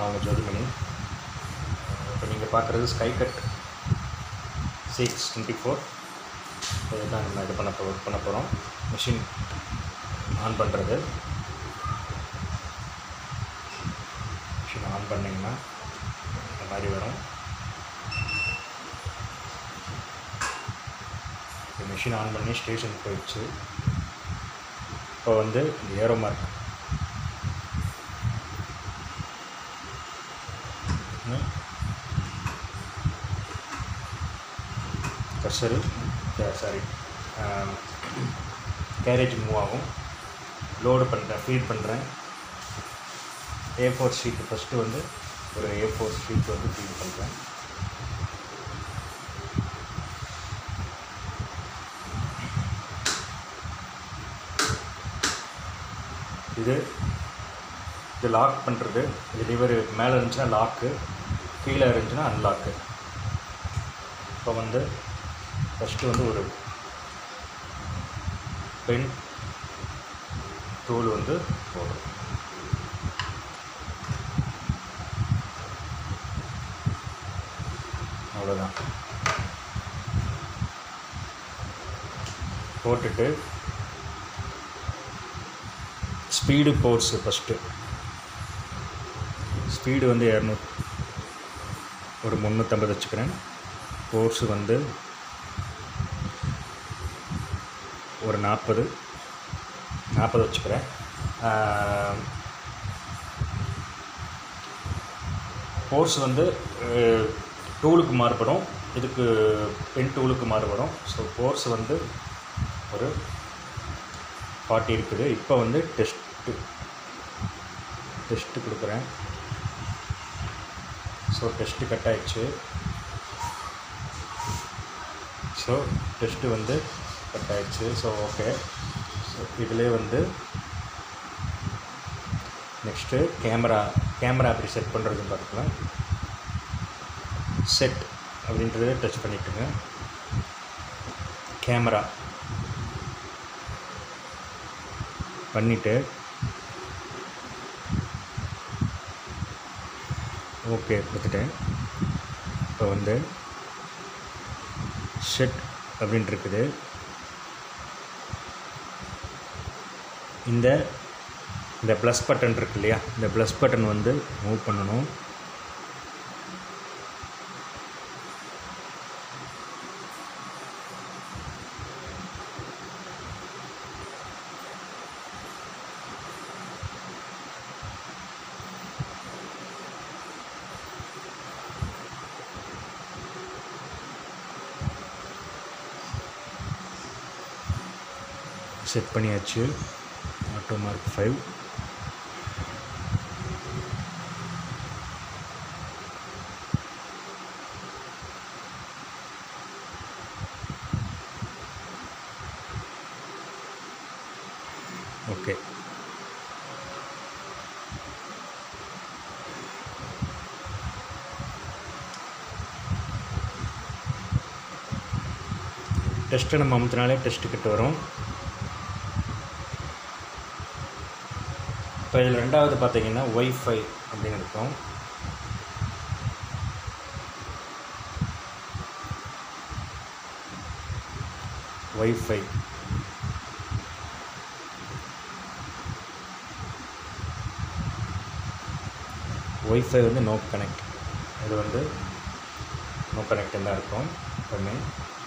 நான் உங்கள் ஜோதிமணி இப்போ நீங்கள் பார்க்குறது sky cut six twenty four இதுதான் நம்ம இது பண்ண போ பண்ண போகிறோம் மிஷின் ஆன் பண்ணுறது மிஷின் ஆன் பண்ணிங்கன்னா இந்த மாதிரி வரும் இப்போ மிஷின் ஆன் பண்ணி ஸ்டேஷன் போயிடுச்சு இப்போ வந்து இந்த arrow mark cursor sorry carriage move ஆகும் லோடு பண்ணுறேன் ஃபீட் பண்ணுறேன் ஏ ஃபோர் ஷீட் ஃபஸ்ட்டு வந்து ஒரு ஏ ஃபோர் ஷீட் வந்து ஃபீட் பண்ணுறேன் இது இது லாக் பண்ணுறது இது லிவர் மேலே இருந்துச்சுன்னா லாக்கு கீழே இருந்துச்சுன்னா அன்லாக்கு இப்போ வந்து ஃபஸ்ட்டு வந்து ஒரு பென் டூல் வந்து போடும் அவ்வளோதான் போட்டுட்டு ஸ்பீடு போர்ஸு ஃபஸ்ட்டு ஸ்பீடு வந்து இரநூ ஒரு முந்நூற்றம்பது வச்சுக்கிறேன் ஃபோர்ஸு வந்து ஒரு நாற்பது நாற்பது வச்சுக்கிறேன் ஃபோர்ஸ் வந்து டூலுக்கு மாறுபடும் இதுக்கு பென் டூலுக்கு மாறுபடும் ஸோ ஃபோர்ஸ் வந்து ஒரு ஃபார்ட்டி இருக்குது இப்போ வந்து டெஸ்ட்டு டெஸ்ட்டு கொடுக்குறேன் ஸோ டெஸ்ட்டு கட் ஆயிடுச்சு ஸோ டெஸ்ட்டு வந்து கட் ஆயிடுச்சு ஸோ ஓகே ஸோ இதிலே வந்து நெக்ஸ்ட்டு கேமரா கேமரா அப்படி செட் பண்ணுறதுன்னு பார்த்துக்கலாம் செட் அப்படின்றத டச் பண்ணிட்டுங்க கேமரா பண்ணிவிட்டு ஓகே கொடுத்துட்டேன் இப்போ வந்து செட் அப்படின்ட்டு இருக்குது இந்த இந்த ப்ளஸ் பட்டன் இருக்கு இல்லையா இந்த ப்ளஸ் பட்டன் வந்து மூவ் பண்ணணும் செட் பண்ணியாச்சு ஆட்டோ மார்க் ஃபைவ் ஓகே டெஸ்ட்டை நம்ம அமுத்தினாலே டெஸ்ட்டு கிட்ட வரும் இப்போ இதில் ரெண்டாவது பார்த்தீங்கன்னா ஒய்ஃபை அப்படின்னு இருக்கும் ஒய்ஃபை ஒய்ஃபை வந்து நோ கனெக்ட் இது வந்து நோ கனெக்ட் தான் இருக்கும் எப்பவுமே